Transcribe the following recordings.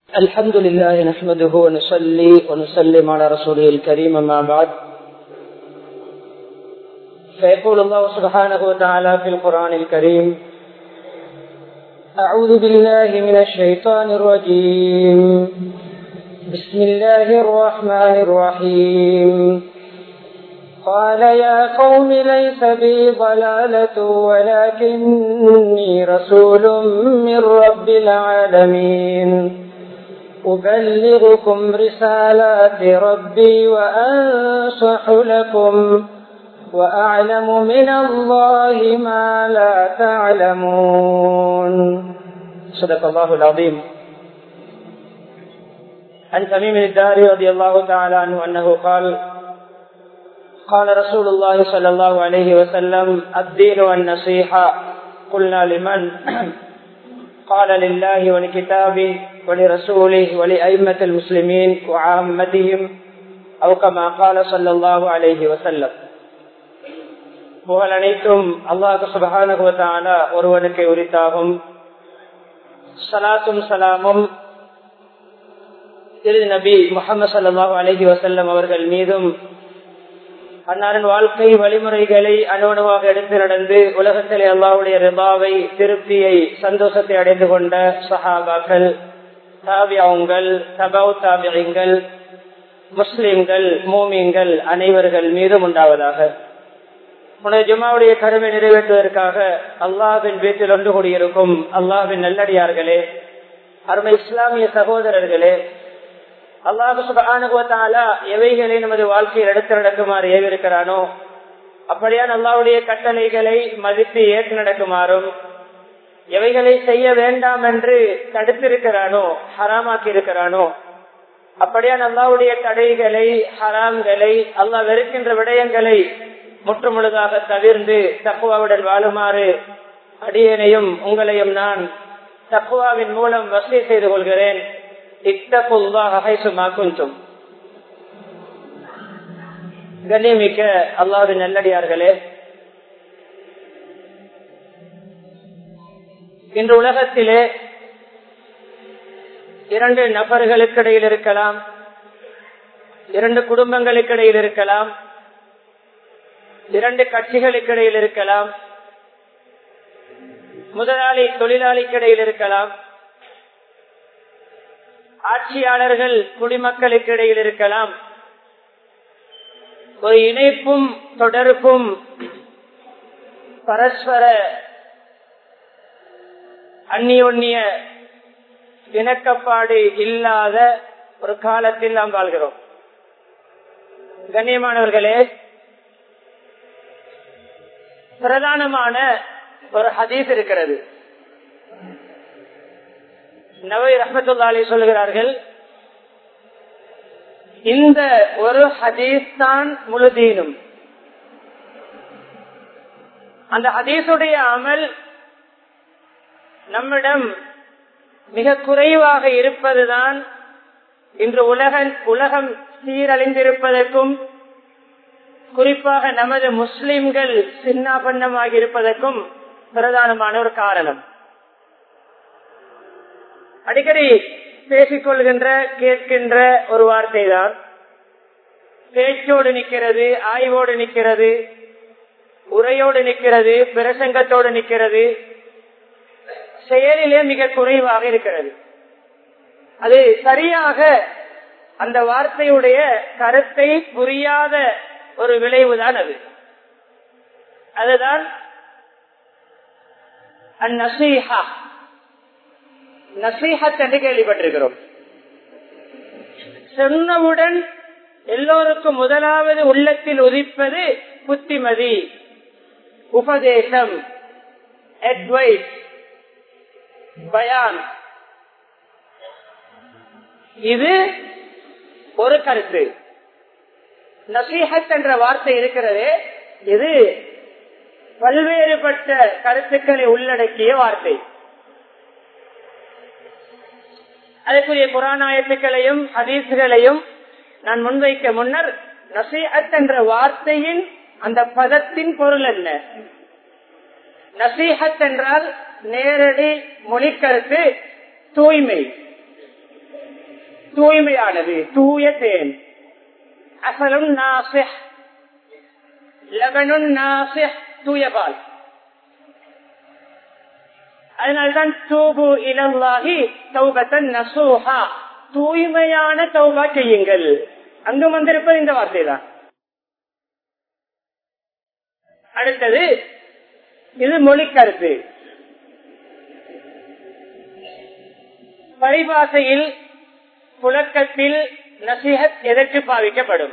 الحمد لله نحمده ونصلي ونسلم على رسوله الكريم ما بعد فيقول الله سبحانه وتعالى في القرآن الكريم أعوذ بالله من الشيطان الرجيم بسم الله الرحمن الرحيم قال يا قوم ليس بي ضلالة ولكني رسول من رب العالمين أبلغكم رسالات ربي وأنصح لكم وأعلم من الله ما لا تعلمون صدق الله العظيم عن تميم الداري رضي الله تعالى عنه أنه قال قال رسول الله صلى الله عليه وسلم الدين والنصيحة قلنا لمن قال لله ولكتابه ولرسوله ولأئمة المسلمين وعامتهم أو كما قال صلى الله عليه وسلم புகழ் அனைத்தும் அல்லாஹு சுபகானுகுவதான ஒருவனுக்கு உரித்தாகும் சலாத்தும் சலாமும் திரு நபி முகமது சல்லாஹூ அலஹி வசல்லம் அவர்கள் மீதும் அன்னாரின் வாழ்க்கை வழிமுறைகளை அணுவணுவாக எடுத்து நடந்து உலகத்திலே அல்லாவுடைய ரிபாவை திருப்தியை சந்தோஷத்தை அடைந்து கொண்ட சஹாபாக்கள் தாபியாவுங்கள் தபாவு தாபியங்கள் முஸ்லிம்கள் மோமியங்கள் அனைவர்கள் மீதும் உண்டாவதாக உனது ஜுமாவுடைய கருவை நிறைவேற்றுவதற்காக அல்லாவின் வீட்டில் ஒன்று கூடியிருக்கும் அல்லாவின் நல்லடியார்களே அருமை இஸ்லாமிய சகோதரர்களே அல்லாஹு சுபானுபவத்தாலா எவைகளை நமது வாழ்க்கையில் எடுத்து நடக்குமாறு ஏவிருக்கிறானோ அப்படியான் அல்லாவுடைய கட்டளைகளை மதித்து ஏற்று நடக்குமாறும் எவைகளை செய்ய வேண்டாம் என்று தடுத்திருக்கிறானோ ஹராமாக்கி இருக்கிறானோ அப்படியான் அல்லாவுடைய தடைகளை ஹராம்களை அல்லாஹ் வெறுக்கின்ற விடயங்களை முற்றுமுழுதாக தவிர்ந்து தக்குவாவுடன் வாழுமாறு அடியனையும் உங்களையும் நான் தக்குவாவின் மூலம் வசதி செய்து கொள்கிறேன் கண்ணியமிக்க அல்லாது நல்லடியார்களே இன்று உலகத்திலே இரண்டு நபர்களுக்கு இடையில் இருக்கலாம் இரண்டு குடும்பங்களுக்கு இடையில் இருக்கலாம் இரண்டு கட்சிகளுக்கு இடையில் இருக்கலாம் முதலாளி தொழிலாளிக்கு இடையில் இருக்கலாம் ஆட்சியாளர்கள் குடிமக்களுக்கு இடையில் இருக்கலாம் ஒரு இணைப்பும் தொடர்பும் பரஸ்பர அந்நியொன்னிய இணக்கப்பாடு இல்லாத ஒரு காலத்தில் நாம் வாழ்கிறோம் கண்ணியமானவர்களே பிரதானமான ஒரு ஹதீஸ் இருக்கிறது நவை ரஹமத்துல்லாலி சொல்கிறார்கள் இந்த ஒரு ஹதீஸ் தான் முழுதீனும் அந்த ஹதீஸுடைய அமல் நம்மிடம் மிக குறைவாக இருப்பதுதான் இன்று உலக உலகம் சீரழிந்திருப்பதற்கும் குறிப்பாக நமது முஸ்லிம்கள் சின்னாபன்னமாக இருப்பதற்கும் பிரதானமான ஒரு காரணம் அடிக்கடி பேசிக்கொள்கின்ற கேட்கின்ற ஒரு வார்த்தை தான் பேச்சோடு நிற்கிறது ஆய்வோடு நிற்கிறது உரையோடு நிற்கிறது பிரசங்கத்தோடு நிற்கிறது செயலிலே மிக குறைவாக இருக்கிறது அது சரியாக அந்த வார்த்தையுடைய கருத்தை புரியாத ஒரு விளைவுதான் அது அதுதான் அந்நசீஹா நசீஹத் என்று கேள்விப்பட்டிருக்கிறோம் சொன்னவுடன் எல்லோருக்கும் முதலாவது உள்ளத்தில் உதிப்பது புத்திமதி உபதேசம் அட்வைஸ் பயான் இது ஒரு கருத்து நசீஹத் என்ற வார்த்தை இருக்கிறது இது பல்வேறுபட்ட கருத்துக்களை உள்ளடக்கிய வார்த்தை அதற்குரிய புராணாயத்துக்களையும் ஹதீசுகளையும் நான் முன்வைக்க முன்னர் நசீஹத் என்ற வார்த்தையின் அந்த பதத்தின் பொருள் என்ன நசீஹத் என்றால் நேரடி மொழிக்கருத்து தூய்மை தூய்மையானது தூய தேன் அசலும் நாசிஹ் லபனும் நாசிஹ் தூய பால் அதனால்தான் தூபு இலல்லாகி தௌபத்தன் நசூஹா தூய்மையான தௌபா செய்யுங்கள் அங்கு வந்திருப்பது இந்த வார்த்தை தான் அடுத்தது இது மொழி கருத்து பரிபாசையில் புழக்கத்தில் நசிஹத் எதற்கு பாவிக்கப்படும்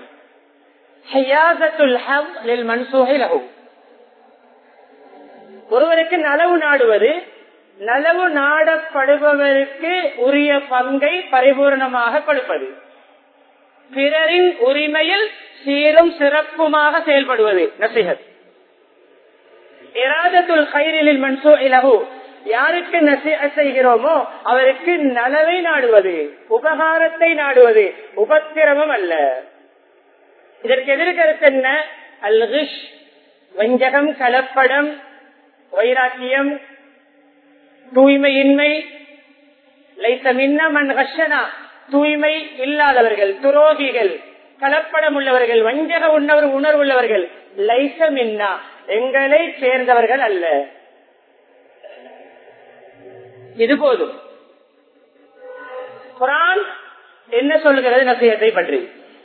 ஒருவருக்கு நலவு நாடுவது நலவு நாடப்படுபவருக்கு உரிய பங்கை பரிபூர்ணமாக கொடுப்பது பிறரின் உரிமையில் சீரும் சிறப்புமாக செயல்படுவது நசிஹத் இராதத்துல் கைரிலில் மன்சூ இலகு யாருக்கு நசிஹ செய்கிறோமோ அவருக்கு நலவை நாடுவது உபகாரத்தை நாடுவது உபத்திரமம் அல்ல இதற்கு எதிர்கருத்து என்ன அல்கிஷ் வஞ்சகம் கலப்படம் வைராக்கியம் தூய்மையின்மை லைசமின்ன கஷனா தூய்மை இல்லாதவர்கள் துரோகிகள் கலப்படம் உள்ளவர்கள் வஞ்சக உணர்வு உணர்வுள்ளவர்கள் லைசமின்னா எங்களை சேர்ந்தவர்கள் அல்ல இது போதும் குரான் என்ன சொல்லுகிறது நசியத்தை பற்றி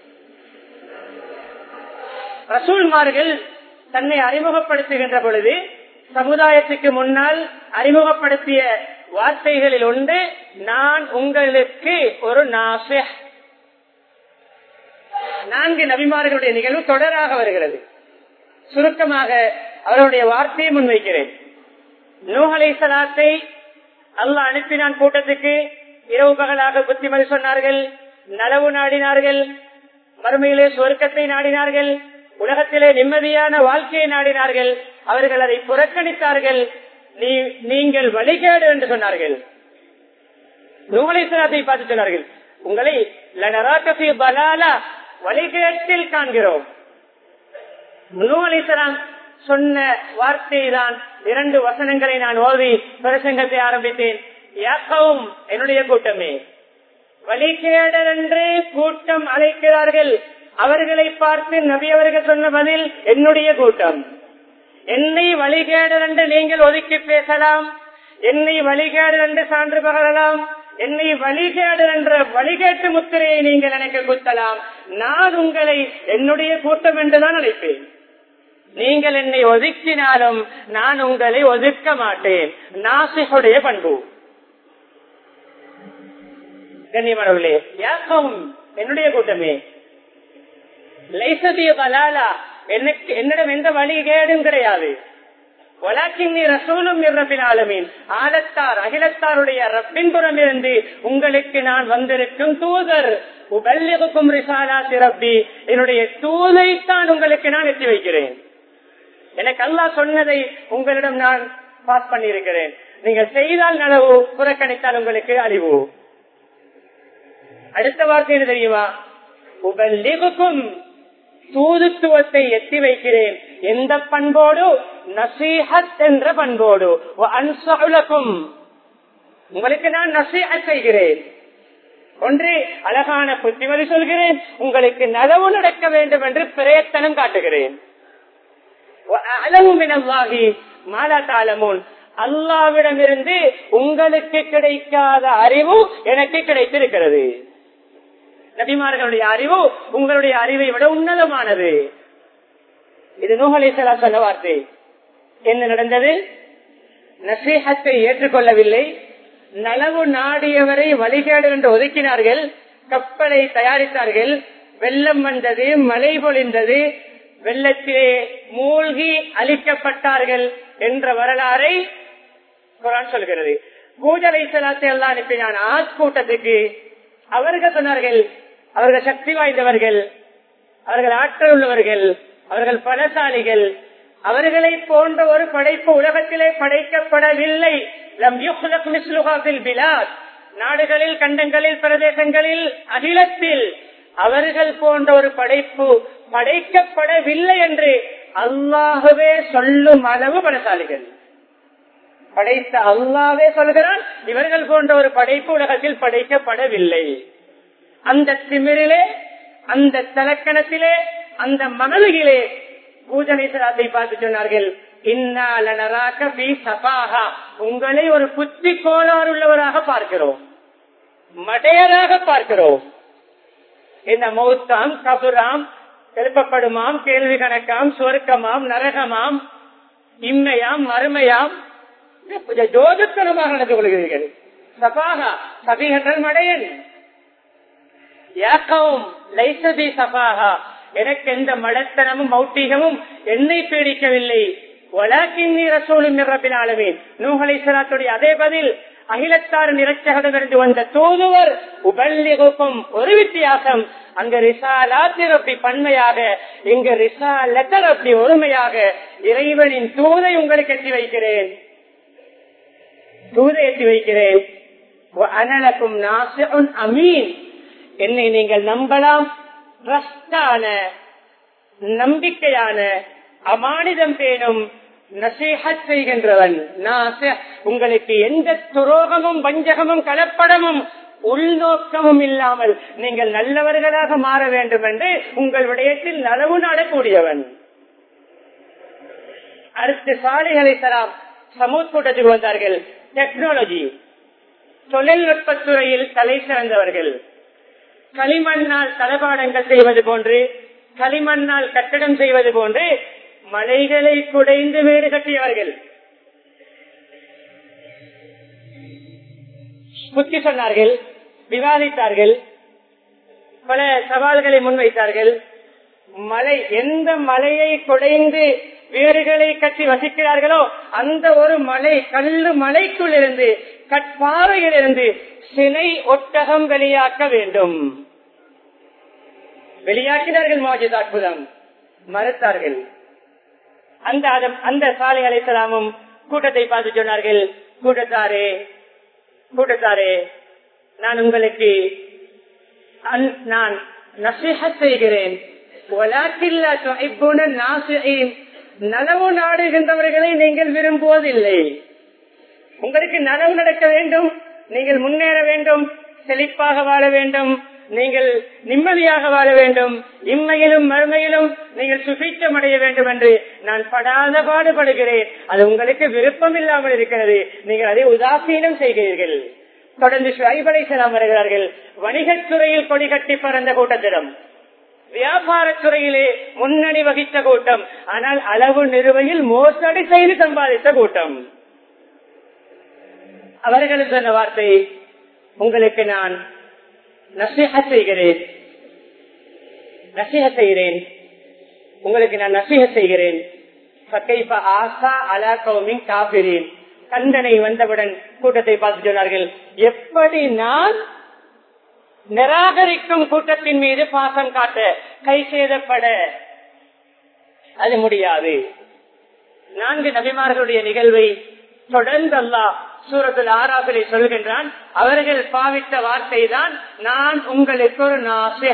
ரசூல்மார்கள் தன்னை அறிமுகப்படுத்துகின்ற பொழுது சமுதாயத்துக்கு முன்னால் அறிமுகப்படுத்திய வார்த்தைகளில் ஒன்று நான் உங்களுக்கு ஒரு நாச நான்கு நபிமார்களுடைய நிகழ்வு தொடராக வருகிறது சுருக்கமாக அவருடைய வார்த்தையை முன்வைக்கிறேன் நூஹலை சலாத்தை அல்லாஹ் அனுப்பினான் கூட்டத்துக்கு இரவு பகலாக புத்திமதி சொன்னார்கள் நலவு நாடினார்கள் மறுமையிலே சொர்க்கத்தை நாடினார்கள் உலகத்திலே நிம்மதியான வாழ்க்கையை நாடினார்கள் அவர்கள் அதை புறக்கணித்தார்கள் நீங்கள் வழிகேடு என்று சொன்னார்கள் நூலை சலாத்தை பார்த்து சொன்னார்கள் உங்களை பலாலா வழிகேட்டில் காண்கிறோம் நூலிசலாம் சொன்ன வார்த்தை தான் இரண்டு வசனங்களை நான் ஓதி பிரசங்கத்தை ஆரம்பித்தேன் யாக்கவும் என்னுடைய கூட்டமே வழிகேடர் என்று கூட்டம் அழைக்கிறார்கள் அவர்களை பார்த்து நபி அவர்கள் சொன்ன பதில் என்னுடைய கூட்டம் என்னை வழிகேடர் என்று நீங்கள் ஒதுக்கி பேசலாம் என்னை வழிகேடர் என்று சான்று பகரலாம் என்னை வழிகேடர் என்ற வழிகேட்டு முத்திரையை நீங்கள் எனக்கு குத்தலாம் நான் உங்களை என்னுடைய கூட்டம் என்றுதான் அழைப்பேன் நீங்கள் என்னை ஒதுக்கினாலும் நான் உங்களை ஒதுக்க மாட்டேன் நாசிகுடைய பண்பு கண்ணியமானவர்களே யாக்கும் என்னுடைய கூட்டமே லைசதிய பலாலா எனக்கு என்னிடம் எந்த வழிகேடும் கிடையாது வலாக்கின்னி ரசூலும் இரப்பின் ஆலமீன் ஆலத்தார் அகிலத்தாருடைய ரப்பின் புறம் இருந்து உங்களுக்கு நான் வந்திருக்கும் தூதர் உபல்லிகுக்கும் ரிசாலா சிறப்பி என்னுடைய தூதைத்தான் உங்களுக்கு நான் எத்தி வைக்கிறேன் எனக்கு அல்லா சொன்னதை உங்களிடம் நான் பாஸ் பண்ணியிருக்கிறேன் நீங்கள் செய்தால் நனவு புறக்கணித்தால் உங்களுக்கு அறிவு அடுத்த வார்த்தை என்ன தெரியுமா உபல்லிகுக்கும் தூதுத்துவத்தை எத்தி வைக்கிறேன் எந்த பண்போடு நசீஹத் என்ற பண்போடு அன்சகுலக்கும் உங்களுக்கு நான் நசீஹ செய்கிறேன் ஒன்று அழகான புத்திமதி சொல்கிறேன் உங்களுக்கு நலவு நடக்க வேண்டும் என்று பிரயத்தனம் காட்டுகிறேன் அளவுமினவாகி மாலா தாளமுன் அல்லாவிடமிருந்து உங்களுக்கு கிடைக்காத அறிவு எனக்கு கிடைத்திருக்கிறது நபிமார்களுடைய அறிவு உங்களுடைய அறிவை விட உன்னதமானது இது நூகலேசலா சொன்ன வார்த்தை என்ன நடந்தது நசீகத்தை ஏற்றுக்கொள்ளவில்லை நலவு நாடியவரை வழிகேடு என்று ஒதுக்கினார்கள் கப்பலை தயாரித்தார்கள் வெள்ளம் வந்தது மழை பொழிந்தது வெள்ளத்திலே மூழ்கி அழிக்கப்பட்டார்கள் என்ற வரலாறை குரான் சொல்கிறது பூஜலை சலாத்தை எல்லாம் அனுப்பினான் ஆஜ் கூட்டத்துக்கு அவர்கள் சொன்னார்கள் அவர்கள் சக்தி வாய்ந்தவர்கள் அவர்கள் ஆற்றல் உள்ளவர்கள் அவர்கள் பலசாலிகள் அவர்களை போன்ற ஒரு படைப்பு உலகத்திலே படைக்கப்படவில்லை நாடுகளில் கண்டங்களில் பிரதேசங்களில் அகிலத்தில் அவர்கள் போன்ற ஒரு படைப்பு படைக்கப்படவில்லை என்று அல்லாகவே சொல்லும் அளவு பலசாலிகள் படைத்த அல்லாவே சொல்கிறான் இவர்கள் போன்ற ஒரு படைப்பு உலகத்தில் படைக்கப்படவில்லை அந்த திமிரிலே அந்த தலக்கணத்திலே அந்த மனதிலே பூஜனேஸ்வரத்தை பார்த்து சொன்னார்கள் உங்களை ஒரு புத்தி கோளாறு உள்ளவராக பார்க்கிறோம் மடையராக பார்க்கிறோம் இந்த மௌத்தாம் கபுராம் எழுப்பப்படுமாம் கேள்வி கணக்காம் சுவர்க்கமாம் நரகமாம் இம்மையாம் மறுமையாம் ஜோதத்தனமாக நடந்து கொள்கிறீர்கள் சபாகா சபிகன்றல் மடையன் யாக்கவும் லைசபி சபாகா எனக்கு எந்த மடத்தனமும் மௌட்டிகமும் என்னை பீடிக்கவில்லை வழக்கின் ரசூலும் நிரப்பின் ஆளுவேன் நூகலை அதே பதில் அகிலத்தார் நிறச்சகமிருந்து வந்த தூதுவர் உபல்லிகுக்கும் ஒரு வித்தியாசம் அங்க ரிசாலா திரப்பி பன்மையாக இங்க ரிசால திரப்பி ஒருமையாக இறைவனின் தூதை உங்களுக்கு எட்டி வைக்கிறேன் தூதை எட்டி வைக்கிறேன் அனலக்கும் அமீன் என்னை நீங்கள் நம்பலாம் ட்ரஸ்டான நம்பிக்கையான அமானிதம் பேணும் நசீஹத் செய்கின்றவன் உங்களுக்கு எந்த துரோகமும் வஞ்சகமும் கலப்படமும் உள்நோக்கமும் இல்லாமல் நீங்கள் நல்லவர்களாக மாற வேண்டும் என்று உங்கள் விடயத்தில் நலவு நாடக்கூடியவன் அடுத்து சாலைகளை தராம் சமூக கூட்டத்துக்கு வந்தார்கள் டெக்னாலஜி தொழில்நுட்பத்துறையில் தலை சிறந்தவர்கள் களிமண்ணால் தளபாடங்கள் செய்வது போன்று களிமண்ணால் கட்டடம் செய்வது போன்று மலைகளை குடைந்து வீடு கட்டியவர்கள் புத்தி சொன்னார்கள் விவாதித்தார்கள் பல சவால்களை முன்வைத்தார்கள் மலை எந்த மலையை குடைந்து வீடுகளை கட்டி வசிக்கிறார்களோ அந்த ஒரு மலை கல்லு மலைக்குள் இருந்து கட்பாறையில் இருந்து சிலை ஒட்டகம் வெளியாக்க வேண்டும் வெளியாக்கினார்கள் மாஜித் அற்புதம் மறுத்தார்கள் அந்த அந்த சாலை அழைத்தலாமும் கூட்டத்தை பார்த்து சொன்னார்கள் கூட்டத்தாரே கூட்டத்தாரே நான் உங்களுக்கு நான் நசிஹ செய்கிறேன் நலவு நாடுகின்றவர்களை நீங்கள் விரும்புவதில்லை உங்களுக்கு நலவு நடக்க வேண்டும் நீங்கள் முன்னேற வேண்டும் செழிப்பாக வாழ வேண்டும் நீங்கள் நிம்மதியாக வாழ வேண்டும் இம்மையிலும் மறுமையிலும் நீங்கள் சுபிச்சம் அடைய வேண்டும் என்று நான் படாத பாடுபடுகிறேன் அது உங்களுக்கு விருப்பம் இல்லாமல் இருக்கிறது நீங்கள் அதை உதாசீனம் செய்கிறீர்கள் தொடர்ந்து ஷைபலை செல்லாம் வருகிறார்கள் வணிகத்துறையில் கொடி கட்டி பறந்த கூட்டத்திடம் வியாபாரத்துறையிலே முன்னணி வகித்த கூட்டம் ஆனால் அளவு நிறுவையில் மோசடி செய்து சம்பாதித்த கூட்டம் அவர்கள் சொன்ன வார்த்தை உங்களுக்கு நான் நசிஹ செய்கிறேன் நசிஹ செய்கிறேன் உங்களுக்கு நான் நசிஹ செய்கிறேன் கந்தனை வந்தவுடன் கூட்டத்தை பார்த்து சொன்னார்கள் எப்படி நான் நிராகரிக்கும் கூட்டத்தின் மீது பாசம் காட்ட கை சேதப்பட அது முடியாது நான்கு நபிமார்களுடைய நிகழ்வை தொடர்ந்து அல்லா சூரத்தில் ஆறாப்பிலை சொல்கின்றான் அவர்கள் பாவித்த வார்த்தை தான் நான் உங்களுக்கு ஒரு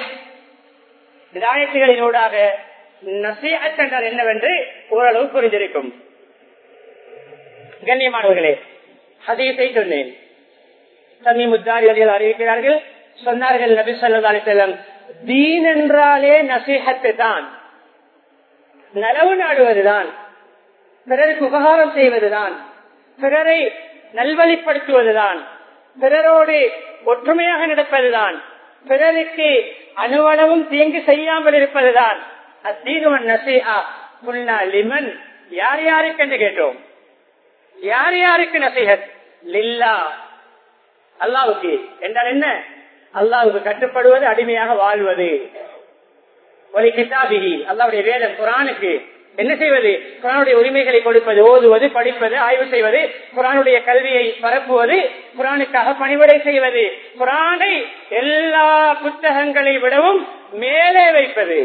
நாசிகளினூடாக நசிஹத் என்றால் என்னவென்று ஓரளவு புரிந்திருக்கும் கண்ணியமானவர்களே ஹதீஸை சொன்னேன் சமீ முத்தாரிகள் அறிவிக்கிறார்கள் சொன்னார்கள் நபி சொல்லா அலிசல்லம் தீன் என்றாலே நசிஹத்து தான் நலவு நாடுவதுதான் பிறருக்கு உபகாரம் செய்வதுதான் பிறரை நல்வழிப்படுத்துவதுதான் பிறரோடு ஒற்றுமையாக நடப்பதுதான் பிறருக்கு அணுவளவும் தீங்கு செய்யாமல் இருப்பதுதான் அத்தீனுவன் நசிஹா புல்லா லிமன் யார் யாருக்கு என்று கேட்டோம் யார் யாருக்கு நசிஹத் லில்லா அல்லாவுக்கு என்றால் என்ன அல்லாவுக்கு கட்டுப்படுவது அடிமையாக வாழ்வது ஒரு கிதாபிகி அல்லாவுடைய வேதம் குரானுக்கு என்ன செய்வது குரானுடைய உரிமைகளை கொடுப்பது ஓதுவது படிப்பது ஆய்வு செய்வது குரானுடைய கல்வியை பரப்புவது குரானுக்காக பணிவிடை செய்வது குரானை எல்லா புத்தகங்களை விடவும் மேலே வைப்பது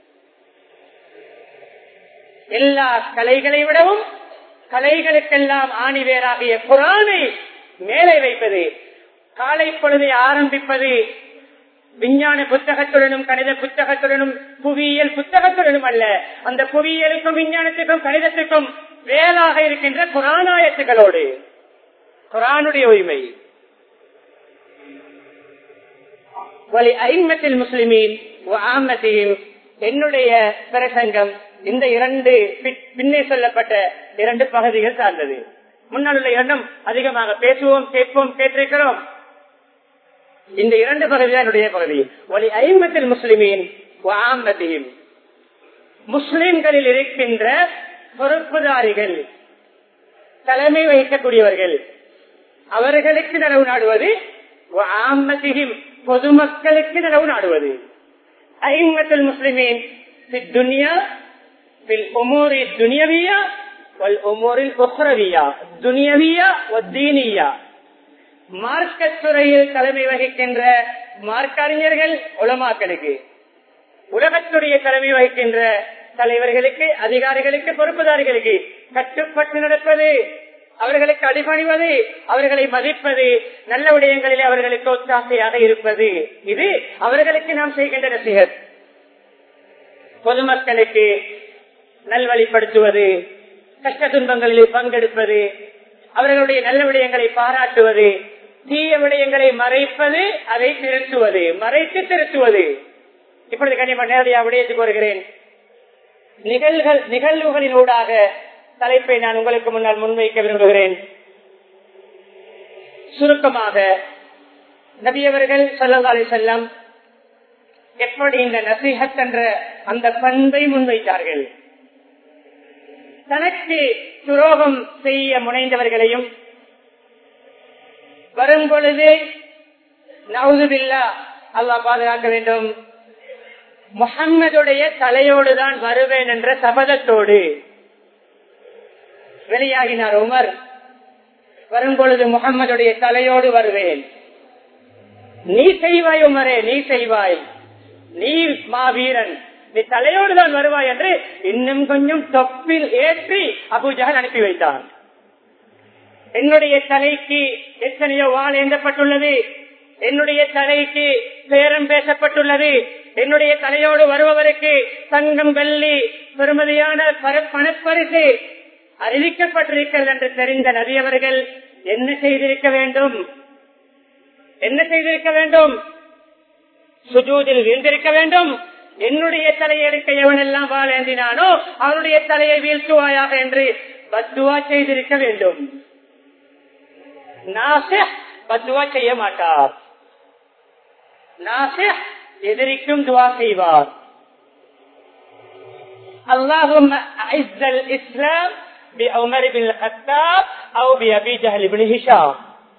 எல்லா கலைகளை விடவும் கலைகளுக்கெல்லாம் ஆணிவேராகிய குரானை மேலே வைப்பது காலை பொழுதை ஆரம்பிப்பது விஞ்ஞான புத்தகத்துடனும் கணித புத்தகத்துடனும் புவியியல் புத்தகத்துடனும் அல்ல அந்த புவியியலுக்கும் விஞ்ஞானத்துக்கும் கணிதத்துக்கும் வேலாக இருக்கின்ற குரானாயத்துகளோடு குரானுடைய உரிமை வலி ஐம்பத்தில் முஸ்லிமீன் ஆமத்தையும் என்னுடைய பிரசங்கம் இந்த இரண்டு பின்னே சொல்லப்பட்ட இரண்டு பகுதிகள் சார்ந்தது முன்னால் உள்ள இரண்டும் அதிகமாக பேசுவோம் கேட்போம் கேட்டிருக்கிறோம் இந்த இரண்டு பகுதி தான் என்னுடைய பகுதி ஒலி ஐம்பத்தில் முஸ்லிமீன் ஆமத்தையும் முஸ்லிம்களில் இருக்கின்ற பொறுப்புதாரிகள் தலைமை வகிக்கக்கூடியவர்கள் அவர்களுக்கு நனவு நாடுவது ஆமதியும் பொதுமக்களுக்கு நனவு நாடுவது ஐம்பத்தில் முஸ்லிமீன் துனியா الامور الدنيويه والامور الاخرويه الدنيويه والدينيه மார்க்கத்துறையில் தலைமை வகிக்கின்ற மார்க்கறிஞர்கள் உலமாக்களுக்கு உலகத்துடைய தலைமை வகிக்கின்ற தலைவர்களுக்கு அதிகாரிகளுக்கு பொறுப்புதாரிகளுக்கு கட்டுப்பட்டு நடப்பது அவர்களுக்கு அடிபணிவது அவர்களை மதிப்பது நல்ல விடயங்களில் அவர்களுக்கு ஒத்தாசையாக இருப்பது இது அவர்களுக்கு நாம் செய்கின்ற ரசிகர் பொதுமக்களுக்கு நல்வழிப்படுத்துவது கஷ்ட துன்பங்களில் பங்கெடுப்பது அவர்களுடைய நல்ல விடயங்களை பாராட்டுவது தீய விடயங்களை மறைப்பது அதை திருத்துவது மறைத்து திருத்துவது இப்பொழுது கண்டிப்பா நேரடியாக விடயத்துக்கு வருகிறேன் நிகழ்கள் நிகழ்வுகளின் ஊடாக தலைப்பை நான் உங்களுக்கு முன்னால் முன்வைக்க விரும்புகிறேன் சுருக்கமாக நபியவர்கள் சல்லதாலை செல்லம் எப்படி இந்த நசிஹத் என்ற அந்த பண்பை முன்வைத்தார்கள் தனக்கு துரோகம் செய்ய முனைந்தவர்களையும் வரும் பொழுது நவுதுபில்லா அல்லாஹ் பாதுகாக்க வேண்டும் முகம்மதுடைய தலையோடு தான் வருவேன் என்ற சபதத்தோடு வெளியாகினார் உமர் வரும்பொழுது முகம்மதுடைய தலையோடு வருவேன் நீ செய்வாய் உமரே நீ செய்வாய் நீ மாவீரன் நீ தலையோடு தான் வருவாய் என்று இன்னும் கொஞ்சம் தொப்பில் ஏற்றி அபூஜகல் அனுப்பி வைத்தான் என்னுடைய தலைக்கு எத்தனையோ வாழ் ஏந்தப்பட்டுள்ளது என்னுடைய தலைக்கு பேரம் பேசப்பட்டுள்ளது என்னுடைய தலையோடு வருபவருக்கு தங்கம் வெள்ளி பெருமதியான பணப்பரிசு அறிவிக்கப்பட்டிருக்கிறது என்று தெரிந்த நதியவர்கள் என்ன செய்திருக்க வேண்டும் என்ன செய்திருக்க வேண்டும் சுஜூதில் வீழ்ந்திருக்க வேண்டும் என்னுடைய தலையை எடுக்க எவனெல்லாம் வாழ்ந்தினானோ அவனுடைய தலையை வீழ்த்துவாயாக என்று பத்துவா செய்திருக்க வேண்டும் பத்துவா செய்ய மாட்டார் எதிரிக்கும் துவா செய்வார் اللهم اعز الاسلام بعمر بن الخطاب او بابي جهل بن هشام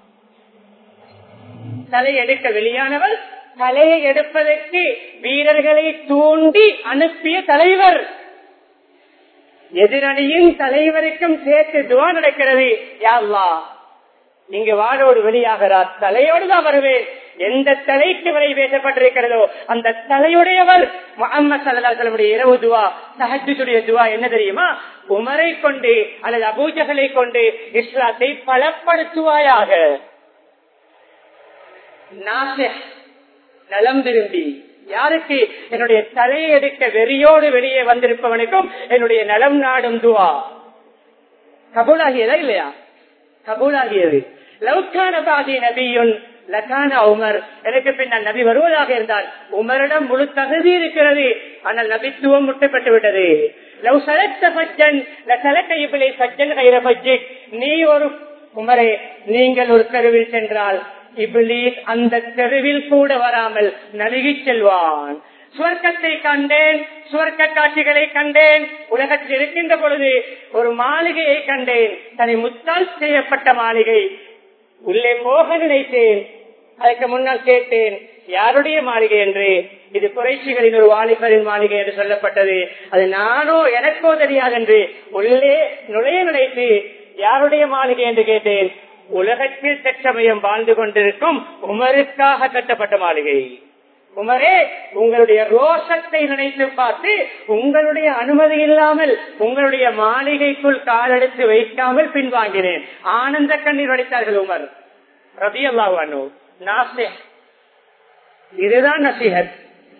தலை எடுக்க வெளியானவர் தலையை எடுப்பதற்கு வீரர்களை தூண்டி அனுப்பிய தலைவர் எதிரணியின் தலைவருக்கும் சேர்த்து துவா நடக்கிறது யாழ்லா இங்கு வாழோடு வெளியாகிறார் தலையோடு தான் வருவேன் எந்த தலைக்கு வரை பேசப்பட்டிருக்கிறதோ அந்த தலையுடையவர் முகமது சல்லாஹனுடைய இரவு துவா சஹஜுடைய துவா என்ன தெரியுமா உமரை கொண்டு அல்லது அபூஜகளை கொண்டு இஸ்லாத்தை பலப்படுத்துவாயாக நலம் விரும்பி யாருக்கு என்னுடைய தலையை எடுக்க வெறியோடு வெளியே வந்திருப்பவனுக்கும் என்னுடைய நலம் நாடும் துவா கபூலாகியதா இல்லையா கபூலாகியது லவுக்கான பாதி நபியுன் லக்கான உமர் எனக்கு பின்னால் நபி வருவதாக இருந்தால் உமரிடம் முழு தகுதி இருக்கிறது ஆனால் நபித்துவம் முட்டப்பட்டு விட்டது லவ் சலத்த பஜ்ஜன் சலத்த இப்பிலை பஜ்ஜன் கைர பஜ்ஜிக் நீ ஒரு உமரே நீங்கள் ஒரு தெருவில் சென்றால் இபிலீஸ் அந்த தெருவில் கூட வராமல் நழுகி செல்வான் சுவர்க்கத்தை கண்டேன் சுவர்க்க காட்சிகளை கண்டேன் உலகத்தில் இருக்கின்ற பொழுது ஒரு மாளிகையை கண்டேன் தனி முத்தால் செய்யப்பட்ட மாளிகை உள்ளே போக நினைத்தேன் அதுக்கு முன்னால் கேட்டேன் யாருடைய மாளிகை என்று இது குறைச்சிகளின் ஒரு வாலிபரின் மாளிகை என்று சொல்லப்பட்டது அது நானோ எனக்கோ தெரியாது என்று உள்ளே நுழைய நினைத்து யாருடைய மாளிகை என்று கேட்டேன் உலகத்தில் தற்சமயம் வாழ்ந்து கொண்டிருக்கும் உமருக்காக கட்டப்பட்ட மாளிகை உமரே உங்களுடைய ரோஷத்தை நினைத்து பார்த்து உங்களுடைய அனுமதி இல்லாமல் உங்களுடைய மாளிகைக்குள் காலெடுத்து வைக்காமல் பின்வாங்கினேன் ஆனந்த கண்ணீர் வடித்தார்கள் உமர் ரபி அல்லாஹ் நாசே இதுதான் நசிஹத்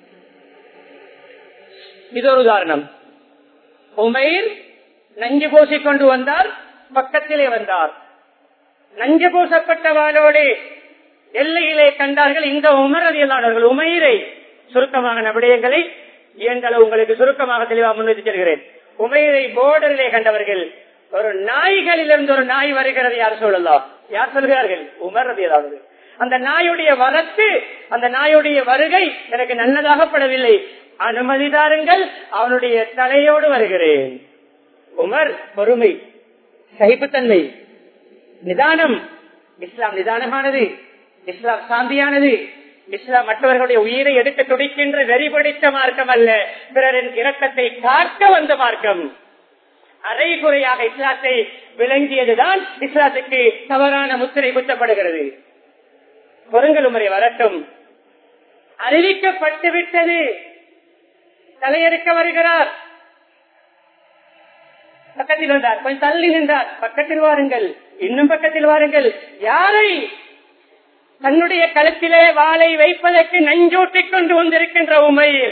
இது ஒரு உதாரணம் உமைர் நஞ்சு பூசிக் கொண்டு வந்தார் பக்கத்திலே வந்தார் நஞ்சு பூசப்பட்ட வாளோடு எல்லையிலே கண்டார்கள் இந்த உமர் அதிகளானவர்கள் உமைரை சுருக்கமான விடயங்களை இயன்றளவு உங்களுக்கு சுருக்கமாக தெளிவாக முன்வைத்து செல்கிறேன் உமைரை போர்டரிலே கண்டவர்கள் ஒரு நாய்களிலிருந்து ஒரு நாய் வருகிறது யார் சொல்லலாம் யார் சொல்கிறார்கள் உமர் அதிகளானது அந்த நாயுடைய வரத்து அந்த நாயுடைய வருகை எனக்கு நல்லதாகப்படவில்லை அனுமதி தாருங்கள் அவனுடைய தலையோடு வருகிறேன் உமர் பொறுமை சகிப்புத்தன்மை நிதானம் இஸ்லாம் நிதானமானது இஸ்லாம் சாந்தியானது இஸ்லாம் மற்றவர்களுடைய உயிரை எடுக்க துடிக்கின்ற வெறி பிடித்த மார்க்கம் அல்ல பிறரின் இரக்கத்தை காக்க வந்த மார்க்கம் அரைகுறையாக இஸ்லாத்தை விளங்கியதுதான் இஸ்லாத்துக்கு தவறான முத்திரை குத்தப்படுகிறது பொருங்கள் உமரை வரட்டும் அறிவிக்கப்பட்டு விட்டது தலையெடுக்க வருகிறார் பக்கத்தில் வந்தார் கொஞ்சம் தள்ளி நின்றார் பக்கத்தில் வாருங்கள் இன்னும் பக்கத்தில் வாருங்கள் யாரை தன்னுடைய கழுத்திலே வாளை வைப்பதற்கு நஞ்சூட்டிக் கொண்டு வந்திருக்கின்ற உமையில்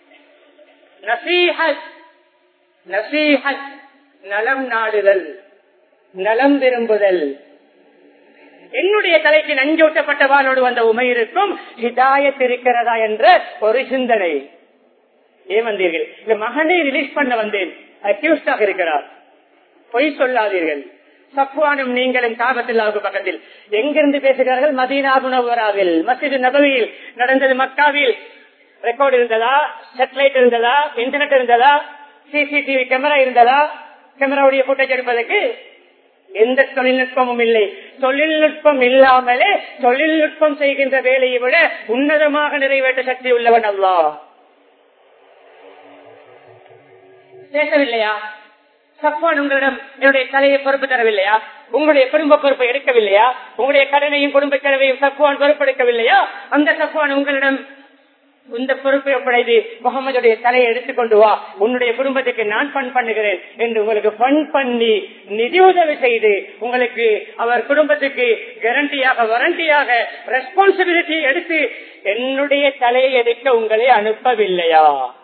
நசீஹத் நசீஹத் நலம் நாடுதல் நலம் விரும்புதல் என்னுடைய தலைக்கு நஞ்சூட்டப்பட்ட வாளோடு வந்த உமையிருக்கும் ஹிதாயத் இருக்கிறதா என்ற ஒரு சிந்தனை ஏன் வந்தீர்கள் இந்த மகனை ரிலீஸ் பண்ண வந்தேன் அக்யூஸ்டாக இருக்கிறார் பொய் சொல்லாதீர்கள் சப்வானும் நீங்களும் காபத்தில்லாவுக்கு பக்கத்தில் எங்கிருந்து பேசுகிறார்கள் மதீனா குணவராவில் மசிது நபவியில் நடந்தது மக்காவில் ரெக்கார்டு இருந்ததா சேட்டலைட் இருந்ததா இன்டர்நெட் இருந்ததா சிசிடிவி கேமரா இருந்ததா கேமராவுடைய புட்டேஜ் எடுப்பதற்கு எந்த தொழில்நுட்பமும் இல்லை தொழில்நுட்பம் இல்லாமலே தொழில்நுட்பம் செய்கின்ற வேலையை விட உன்னதமாக நிறைவேற்ற சக்தி உள்ளவன் அல்லா பேசவில்லையா சப்பான் உங்களிடம் என்னுடைய தலையை பொறுப்பு தரவில்லையா உங்களுடைய குடும்ப பொறுப்பை எடுக்கவில்லையா உங்களுடைய கடனையும் குடும்ப செலவையும் சப்பான் பொறுப்பெடுக்கவில்லையா அந்த சப்பான் உங்களிடம் இந்த பொறுப்பை ஒப்படைத்து முகமதுடைய தலையை எடுத்துக்கொண்டு வா உன்னுடைய குடும்பத்துக்கு நான் பண் பண்ணுகிறேன் என்று உங்களுக்கு பண் பண்ணி நிதி உதவி செய்து உங்களுக்கு அவர் குடும்பத்துக்கு கேரண்டியாக வாரண்டியாக ரெஸ்பான்சிபிலிட்டி எடுத்து என்னுடைய தலையை எடுக்க உங்களை அனுப்பவில்லையா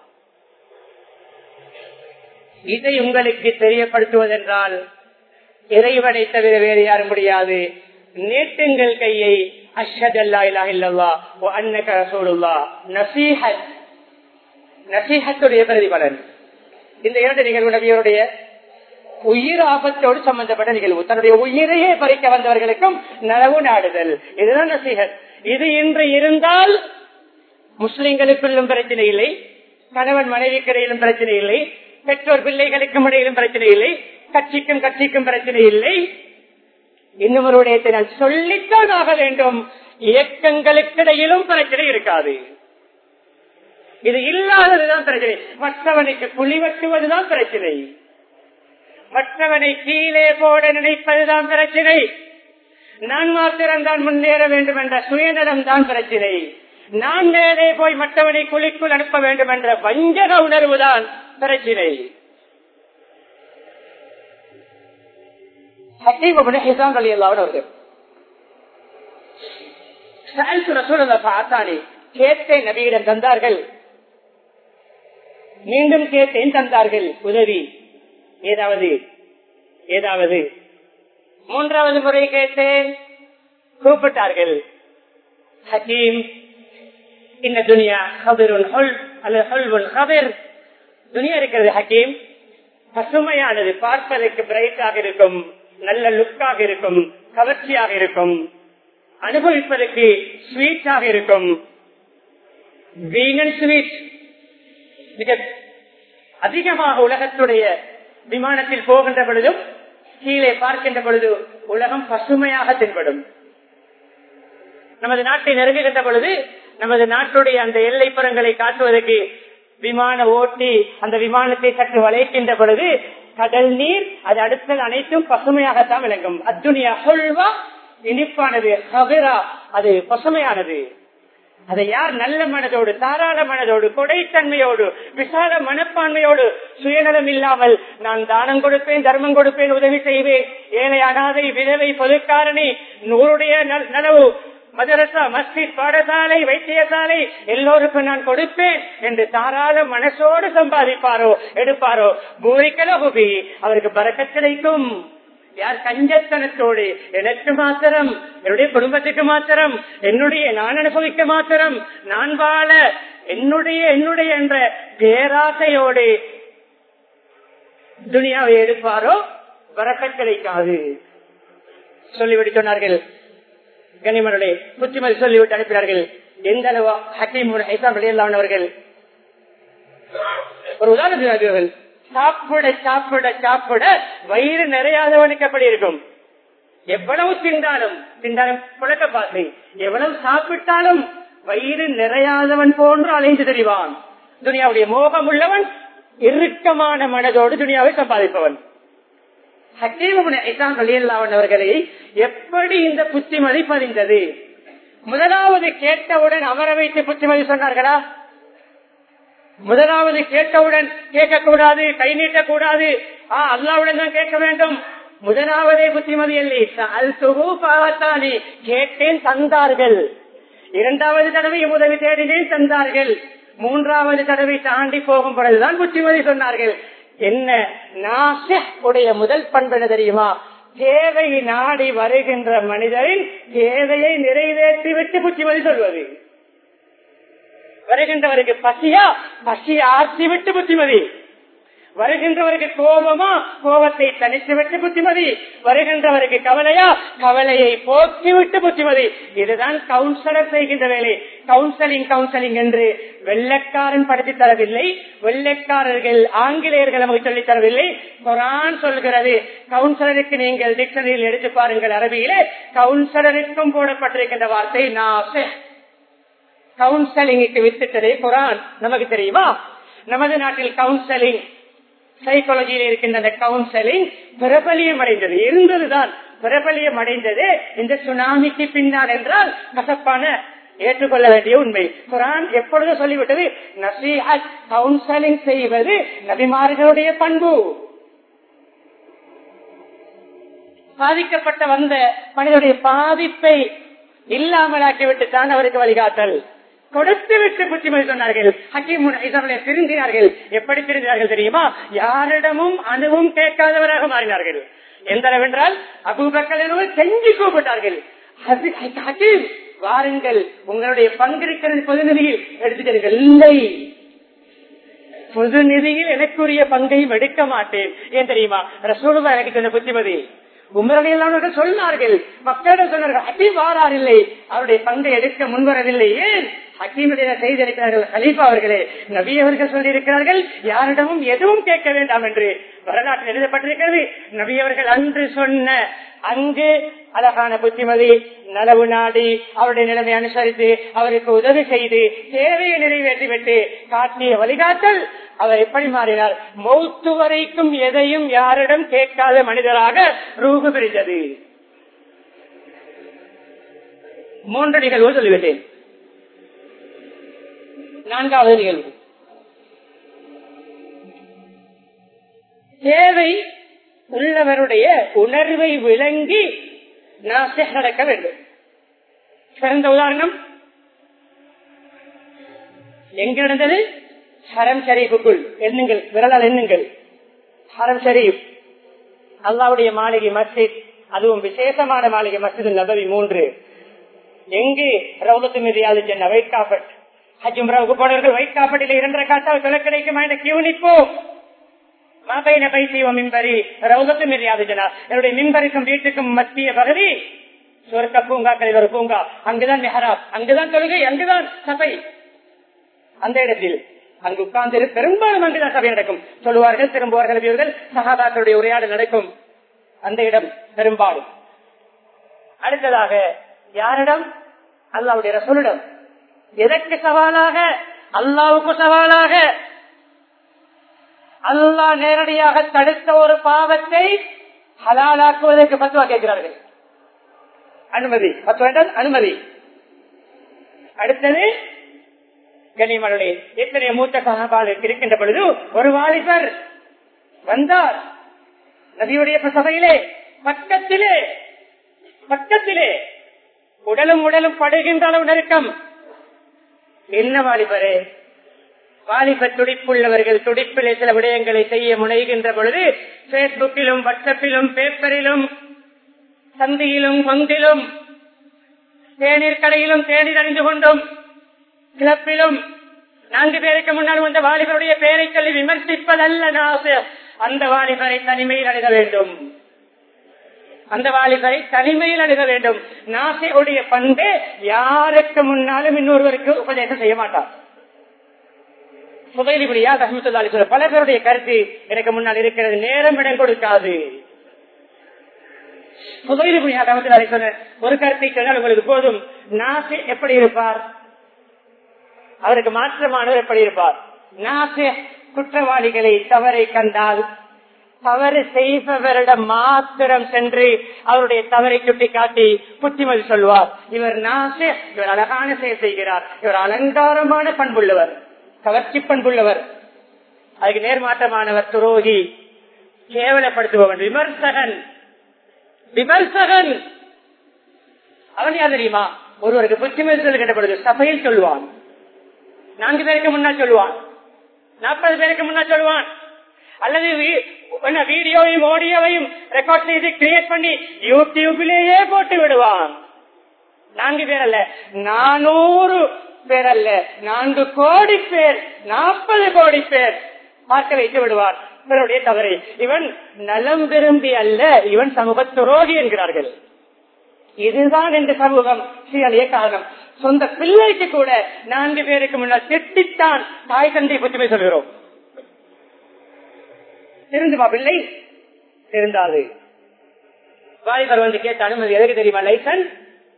இதை உங்களுக்கு தெரியப்படுத்துவதென்றால் இறைவனை தவிர வேறு யாரும் முடியாது நேற்றுங்கள் கையை அஷத் அல்லா இல்லா இல்லவா அன்னக ரசூலுல்லா நசீஹத் நசீஹத்துடைய பிரதிபலன் இந்த இரண்டு நிகழ்வு நபியருடைய உயிர் ஆபத்தோடு சம்பந்தப்பட்ட நிகழ்வு தன்னுடைய உயிரையே பறிக்க வந்தவர்களுக்கும் நனவு நாடுதல் இதுதான் நசீஹத் இது இன்று இருந்தால் முஸ்லிம்களுக்குள்ளும் பிரச்சனை இல்லை கணவன் மனைவிக்கு இடையிலும் பிரச்சனை இல்லை பெற்றோர் பிள்ளைகளுக்கும் இடையிலும் பிரச்சனை இல்லை கட்சிக்கும் கட்சிக்கும் பிரச்சனை இல்லை இன்னும் ஒரு விடயத்தை நான் சொல்லித்தான் ஆக வேண்டும் இயக்கங்களுக்கு இடையிலும் பிரச்சனை இருக்காது இது இல்லாததுதான் பிரச்சனை மற்றவனுக்கு குழி வெட்டுவதுதான் பிரச்சனை மற்றவனை கீழே போட நினைப்பதுதான் பிரச்சனை நான் மாத்திரம்தான் முன்னேற வேண்டும் என்ற சுயநலம் தான் பிரச்சனை நான் மேலே போய் மற்றவனை குழிக்குள் அனுப்ப வேண்டும் என்ற வஞ்சக உணர்வுதான் பிரச்சனை கேட்டேன் நபியிடம் தந்தார்கள் மீண்டும் கேட்டேன் தந்தார்கள் உதவி ஏதாவது ஏதாவது மூன்றாவது முறை கேட்டேன் கூப்பிட்டார்கள் ஹக்கீம் இந்த துனியா ஹபிருன் ஹொல் அல்லது ஹொல்வுன் ஹபிர் துனியா இருக்கிறது ஹக்கீம் பசுமையானது பார்ப்பதற்கு பிரைட்டாக இருக்கும் நல்ல லுக்காக இருக்கும் கவர்ச்சியாக இருக்கும் அனுபவிப்பதற்கு ஸ்வீட்டாக இருக்கும் ஸ்வீட் மிக அதிகமாக உலகத்துடைய விமானத்தில் போகின்ற பொழுதும் கீழே பார்க்கின்ற பொழுது உலகம் பசுமையாக தென்படும் நமது நாட்டை நெருங்குகின்ற பொழுது நமது நாட்டுடைய அந்த எல்லைப்புறங்களை காட்டுவதற்கு விமான ஓட்டி அந்த விமானத்தை சற்று வளைக்கின்ற பொழுது கடல் நீர் அது அடுத்தது அனைத்தும் பசுமையாகத்தான் விளங்கும் அத்துனியா சொல்வா இனிப்பானது ஹபிரா அது பசுமையானது அதை யார் நல்ல மனதோடு தாராள மனதோடு கொடைத்தன்மையோடு விசால மனப்பான்மையோடு சுயநலம் இல்லாமல் நான் தானம் கொடுப்பேன் தர்மம் கொடுப்பேன் உதவி செய்வேன் ஏழை அனாதை விதவை பொதுக்காரணி நூறுடைய நனவு மதரசா மஸ்ஜித் பாடசாலை வைத்தியசாலை எல்லோருக்கும் நான் கொடுப்பேன் என்று தாராள மனசோடு சம்பாதிப்பாரோ எடுப்பாரோ பூரிக்கலகுபி அவருக்கு பறக்க கிடைக்கும் யார் கஞ்சத்தனத்தோடு எனக்கு மாத்திரம் என்னுடைய குடும்பத்துக்கு மாத்திரம் என்னுடைய நான் அனுபவிக்க மாத்திரம் நான் வாழ என்னுடைய என்னுடைய என்ற பேராசையோடு துனியாவை எடுப்பாரோ வரக்கத் கிடைக்காது சொல்லிவிட்டு சொன்னார்கள் கனிமனுடைய புத்திமதி சொல்லிவிட்டு அனுப்பினார்கள் எந்த அளவு ஹக்கீம் அவர்கள் ஒரு உதாரணத்தில் சாப்பிட சாப்பிட சாப்பிட வயிறு நிறையாதவனுக்கு எப்படி இருக்கும் எவ்வளவு திண்டாலும் திண்டாலும் புழக்க பாசை எவ்வளவு சாப்பிட்டாலும் வயிறு நிறையாதவன் போன்று அலைந்து தெரிவான் துனியாவுடைய மோகம் உள்ளவன் இறுக்கமான மனதோடு துனியாவை சம்பாதிப்பவன் அவர்களை எப்படி இந்த புத்திமதி பதிந்தது முதலாவது கேட்டவுடன் அமர வைத்து புத்திமதி சொன்னார்களா முதலாவது கேட்டவுடன் கேட்கக்கூடாது கை நீட்டக்கூடாது ஆஹ் அல்லாவுடன் தான் கேட்க வேண்டும் முதலாவதே புத்திமதி இல்லை பாகத்தானே கேட்டேன் தந்தார்கள் இரண்டாவது தடவை உதவி தேடினேன் தந்தார்கள் மூன்றாவது தடவை தாண்டி போகும் பொழுதுதான் புத்திமதி சொன்னார்கள் என்ன நாச உடைய முதல் பண்பு என்ன தெரியுமா தேவை நாடி வருகின்ற மனிதரின் தேவையை நிறைவேற்றி விட்டு புத்திமதி சொல்வது வருகின்றவருக்கு பசியா பசியை ஆர்த்தி விட்டு புத்திமதி வருகின்றவருக்கு கோபமா கோபத்தை தனித்து விட்டு புத்திமதி வருகின்றவருக்கு கவலையா கவலையை போக்கி விட்டு புத்திமதி இதுதான் கவுன்சிலர் செய்கின்ற வேலை கவுன்சிலிங் கவுன்சிலிங் என்று வெள்ளக்காரன் படுத்தி தரவில்லை வெள்ளக்காரர்கள் ஆங்கிலேயர்கள் நமக்கு சொல்லித் தரவில்லை குரான் சொல்கிறது கவுன்சிலருக்கு நீங்கள் டிக்ஷனரியில் எடுத்து பாருங்கள் அரபியிலே கவுன்சிலருக்கும் போடப்பட்டிருக்கின்ற வார்த்தை நாச கவுன்சிலிங்குக்கு வித்துட்டதே குரான் நமக்கு தெரியுமா நமது நாட்டில் கவுன்சிலிங் சைக்காலஜியில் இருக்கின்ற அந்த கவுன்சிலிங் பிரபலியம் அடைந்தது இருந்ததுதான் பிரபலியம் அடைந்தது இந்த சுனாமிக்கு பின்னால் என்றால் கசப்பான ஏற்றுக்கொள்ள வேண்டிய உண்மை குரான் எப்பொழுது சொல்லிவிட்டது நசீஹத் கவுன்சிலிங் செய்வது நபிமார்களுடைய பண்பு பாதிக்கப்பட்ட வந்த மனிதனுடைய பாதிப்பை இல்லாமலாக்கிவிட்டு தான் அவருக்கு வழிகாட்டல் கொடுத்து விட்டு புத்திமதி சொன்னார்கள் ஹக்கீம் திருந்தினார்கள் எப்படி திருந்தினார்கள் தெரியுமா யாரிடமும் அணுவும் கேட்காதவராக மாறினார்கள் எந்த அளவென்றால் அபூபக்கல் செஞ்சு கூப்பிட்டார்கள் ஹக்கீம் வாருங்கள் உங்களுடைய பங்கிருக்கிறது பொது நிதியில் எடுத்துக்கிறீர்கள் இல்லை பொது நிதியில் எனக்குரிய பங்கையும் எடுக்க மாட்டேன் ஏன் தெரியுமா ரசூலுதா எனக்கு சொன்ன புத்திமதி உமரடியல்லானவர்கள் சொன்னார்கள் மக்களிடம் சொன்னார்கள் ஹக்கீம் வாரார் இல்லை அவருடைய பங்கை எடுக்க முன்வரவில்லை ஏன் ஹக்கீமுடைய செய்திருக்கிறார்கள் ஹலீஃபா அவர்களே நபி அவர்கள் சொல்லியிருக்கிறார்கள் யாரிடமும் எதுவும் கேட்க வேண்டாம் என்று வரலாற்றில் எழுதப்பட்டிருக்கிறது நபி அவர்கள் அன்று சொன்ன அங்கு அழகான புத்திமதி நலவு நாடி அவருடைய நிலைமை அனுசரித்து அவருக்கு உதவி செய்து தேவையை நிறைவேற்றிவிட்டு காட்டிய வழிகாட்டல் அவர் எப்படி மாறினார் மௌத்து வரைக்கும் எதையும் யாரிடம் கேட்காத மனிதராக ரூபு பிரித்தது மூன்று நிகழ்வு சொல்லிவிட்டேன் நான்காவது நிகழ்வு தேவை உள்ளவருடைய உணர்வை விளங்கி நாச நடக்க வேண்டும் சிறந்த உதாரணம் எங்க நடந்தது ஹரம் ஷரீஃபுக்குள் எண்ணுங்கள் விரலால் எண்ணுங்கள் ஹரம் ஷரீப் அல்லாவுடைய மாளிகை மஸ்ஜித் அதுவும் விசேஷமான மாளிகை மஸ்ஜித் நபவி மூன்று எங்கு ரவுலத்து மீது சென்ன வைட் காப்பட் ஹஜ்ஜும்ராவுக்கு போனவர்கள் வைட் காப்பட்டில் இரண்டரை காட்டால் தொலை கிடைக்குமா என்ற கியூ நிற்போம் மாபைன பைசி மின்பரி ரவுதத்து மீறியாது ஜனா என்னுடைய மின்பரிக்கும் வீட்டுக்கும் மத்திய பகுதி சொர்க்க பூங்காக்களில் ஒரு பூங்கா அங்குதான் மெஹராப் அங்குதான் தொழுகை அங்குதான் சபை அந்த இடத்தில் அங்கு உட்கார்ந்து பெரும்பாலும் அங்குதான் சபை நடக்கும் சொல்லுவார்கள் திரும்புவார்கள் இவர்கள் சகாதாக்களுடைய உரையாடல் நடக்கும் அந்த இடம் பெரும்பாலும் அடுத்ததாக யாரிடம் அல்லாவுடைய ரசூலிடம் எதற்கு சவாலாக அல்லாவுக்கு சவாலாக அல்லா நேரடியாக தடுத்த ஒரு பாவத்தை ஹலாலாக்குவதற்கு பத்துவா கேட்கிறார்கள் அனுமதி பத்துவா அனுமதி அடுத்தது கனிமனுடைய எத்தனை மூத்த சகாபால் இருக்கின்ற பொழுது ஒரு வாலிபர் வந்தார் நதியுடைய சபையிலே பக்கத்திலே பக்கத்திலே உடலும் உடலும் படுகின்ற அளவு நெருக்கம் என்ன வாலிபரே வாலிப துடிப்புள்ளவர்கள் துடிப்பிலே சில விடயங்களை செய்ய முனைகின்ற பொழுது பேஸ்புக்கிலும் வாட்ஸ்அப்பிலும் பேப்பரிலும் சந்தியிலும் கொந்திலும் தேநீர் கடையிலும் தேநீர் அறிந்து கொண்டும் கிளப்பிலும் நான்கு பேருக்கு முன்னால் வந்த வாலிபருடைய பெயரை சொல்லி விமர்சிப்பதல்ல நாசு அந்த வாலிபரை தனிமையில் அணுக வேண்டும் அந்த வாலிபரை தனிமையில் அணுக வேண்டும் நாசையுடைய பண்பு யாருக்கு முன்னாலும் இன்னொருவருக்கு உபதேசம் செய்ய மாட்டார் புதையிலிபடியா ரஹமத்துல்லாலி சொல்ல பல பேருடைய கருத்து எனக்கு முன்னால் இருக்கிறது நேரம் இடம் கொடுக்காது புதையிலிபடியா ரஹமத்துல்லாலி சொன்ன ஒரு கருத்தை சொன்னால் உங்களுக்கு போதும் நாசை எப்படி இருப்பார் அவருக்கு மாற்றமானவர் எப்படி இருப்பார் நாசே குற்றவாளிகளை தவறை கண்டால் தவறு செய்பவரிடம் மாத்திரம் சென்று அவருடைய தவறை சுட்டி காட்டி புத்திமதி சொல்வார் இவர் நாசே இவர் அழகான செயல் செய்கிறார் இவர் அலங்காரமான பண்புள்ளவர் கவர்ச்சி பண்புள்ளவர் அதுக்கு நேர்மாற்றமானவர் துரோகி கேவலப்படுத்துபவன் விமர்சகன் விமர்சகன் அவன் யார் தெரியுமா ஒருவருக்கு புத்திமதி சொல்கின்ற பொழுது சபையில் சொல்வான் நான்கு பேருக்கு முன்னால் சொல்லுவான் நாற்பது பேருக்கு முன்னால் சொல்லுவான் அல்லது வீடியோவையும் ஆடியோவையும் ரெக்கார்ட் செய்து கிரியேட் பண்ணி யூடியூபிலேயே போட்டு விடுவான் நான்கு பேர் அல்ல நானூறு பேர் அல்ல நான்கு கோடி பேர் நாற்பது கோடி பேர் பார்க்க வைத்து விடுவார் இவருடைய தவறை இவன் நலம் விரும்பி அல்ல இவன் சமூக துரோகி என்கிறார்கள் இதுதான் இந்த சமூகம் சீரழிய காரணம் சொந்த பிள்ளைக்கு கூட நான்கு பேருக்கு முன்னால் திட்டித்தான் தாய் தந்தை பற்றி சொல்கிறோம் திருந்துமா பிள்ளை திருந்தாது வாலிபர் வந்து கேட்ட அனுமதி எதுக்கு தெரியுமா லைசன்ஸ்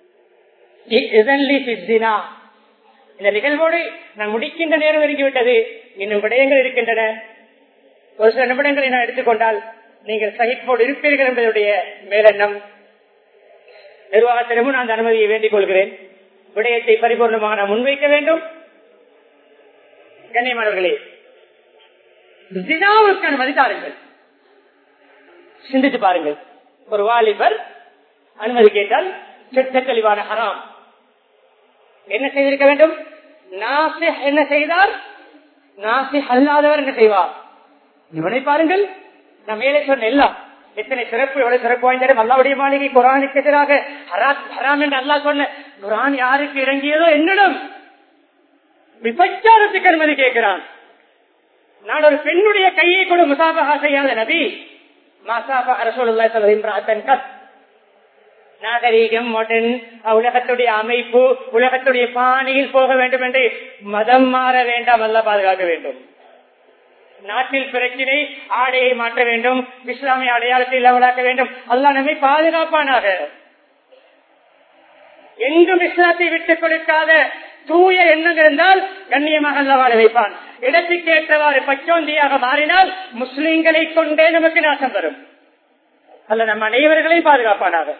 இந்த நிகழ்வோடு நான் முடிக்கின்ற நேரம் நெருங்கிவிட்டது இன்னும் விடயங்கள் இருக்கின்றன ஒரு சில நிமிடங்களை நான் எடுத்துக்கொண்டால் நீங்கள் சகிப்போடு இருப்பீர்கள் என்பதுடைய மேலெண்ணம் நிர்வாகத்திடமும் நான் அந்த அனுமதியை வேண்டிக் கொள்கிறேன் விடயத்தை பரிபூர்ணமாக நான் முன்வைக்க வேண்டும் கண்ணியமானவர்களே ஜினாவுக்கு அனுமதி தாருங்கள் சிந்தித்து பாருங்கள் ஒரு வாலிபர் அனுமதி கேட்டால் செட்ட தெளிவான ஹராம் என்ன செய்திருக்க வேண்டும் நாசி என்ன செய்தார் நாசி அல்லாதவர் என்ன செய்வார் இவனை பாருங்கள் நான் மேலே சொன்ன எல்லாம் எத்தனை சிறப்பு எவ்வளவு சிறப்பு வாய்ந்தாலும் அல்லாவுடைய மாளிகை குரானுக்கு எதிராக ஹராம் என்று அல்லா சொன்ன குரான் யாருக்கு இறங்கியதோ என்னிடம் விபச்சாரத்துக்கு அனுமதி கேட்கிறான் நான் ஒரு பெண்ணுடைய கையை கூட முசாபகா செய்யாத நபி மாசாபா அரசு நாகரீகம் மாடர்ன் உலகத்துடைய அமைப்பு உலகத்துடைய பாணியில் போக வேண்டும் என்று மதம் மாற வேண்டாம் அல்ல பாதுகாக்க வேண்டும் நாட்டில் பிரச்சினை ஆடையை மாற்ற வேண்டும் இஸ்லாமிய அடையாளத்தை லெவலாக்க வேண்டும் அல்லா நம்மை பாதுகாப்பானாக எங்கும் இஸ்லாத்தை விட்டுக் கொடுக்காத தூய எண்ணம் இருந்தால் கண்ணியமாக அல்ல வாழ வைப்பான் இடத்துக்கு ஏற்றவாறு பச்சோந்தியாக மாறினால் முஸ்லிம்களை கொண்டே நமக்கு நாசம் வரும் அல்ல நம் அனைவர்களையும் பாதுகாப்பானாக